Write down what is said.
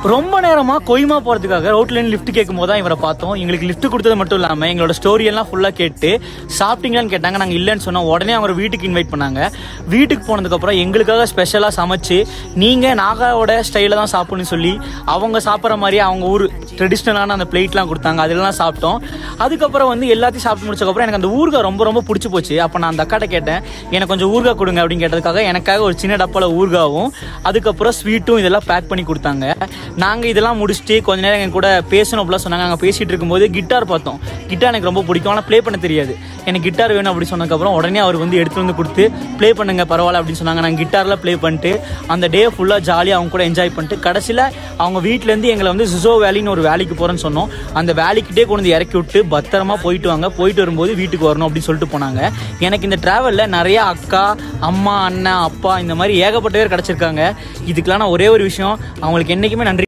ரொம்ப நேரமா கொய்மா போறதுக்காக ரோட்ல இருந்து லிஃப்ட் கேட்கும் போது தான் இவரை பார்த்தோம் எங்களுக்கு லிஃப்ட் கொடுத்தது மட்டும் இல்லாம எங்களோட ஸ்டோரி எல்லாம் ஃபுல்லா கேட்டு சாப்பிட்டீங்களான்னு கேட்டாங்க நாங்க இல்லைன்னு சொன்னோம் உடனே அவங்க வீட்டுக்கு இன்வைட் பண்ணாங்க வீட்டுக்கு போனதுக்கு அப்புறம் எங்களுக்காக ஸ்பெஷலா சமைச்சு நீங்க நாகாவோட ஸ்டைல தான் சாப்பிடணும்னு சொல்லி அவங்க சாப்பிட்ற மாதிரி அவங்க ஊர் ட்ரெடிஷ்னலான அந்த பிளேட்லாம் கொடுத்தாங்க அதெல்லாம் சாப்பிட்டோம் அதுக்கப்புறம் வந்து எல்லாத்தையும் சாப்பிட்டு முடிச்சதுக்கப்புறம் எனக்கு அந்த ஊறுகாய் ரொம்ப ரொம்ப பிடிச்சி போச்சு அப்போ நான் அந்த அக்காட்ட கேட்டேன் எனக்கு கொஞ்சம் ஊறுகாய் கொடுங்க அப்படின்னு கேட்டதுக்காக எனக்காக ஒரு சின்ன டப்பால ஊறுகாவும் அதுக்கப்புறம் ஸ்வீட்டும் இதெல்லாம் பேக் பண்ணி கொடுத்தாங்க நாங்கள் இதெல்லாம் முடிச்சுட்டு கொஞ்ச நேரம் எங்க கூட பேசணும் அப்படிலாம் சொன்னாங்க அங்கே பேசிட்டு இருக்கும்போது கிட்டார் பார்த்தோம் கிட்டார் எனக்கு ரொம்ப பிடிக்கும் ஆனால் ப்ளே பண்ண தெரியாது எனக்கு கிட்டார் வேணும் அப்படின்னு சொன்னதுக்கப்புறம் உடனே அவர் வந்து எடுத்து வந்து கொடுத்து ப்ளே பண்ணுங்க பரவாயில்ல அப்படின்னு சொன்னாங்க நாங்கள் கிட்டாரில் ப்ளே பண்ணிட்டு அந்த டே ஃபுல்லாக ஜாலியாக அவங்க கூட என்ஜாய் பண்ணிட்டு கடைசியில் அவங்க வீட்டிலேருந்து எங்களை வந்து சிசோ வேலின்னு ஒரு வேலைக்கு போகிறேன்னு சொன்னோம் அந்த வேலைக்கிட்டே கொண்டு வந்து இறக்கி விட்டு பத்திரமா போயிட்டு வாங்க போயிட்டு வரும்போது வீட்டுக்கு வரணும் அப்படின்னு சொல்லிட்டு போனாங்க எனக்கு இந்த டிராவலில் நிறைய அக்கா அம்மா அண்ணன் அப்பா இந்த மாதிரி ஏகப்பட்ட பேர் கிடச்சிருக்காங்க இதுக்கெல்லாம் நான் ஒரே ஒரு விஷயம் அவங்களுக்கு என்றைக்குமே நன்றி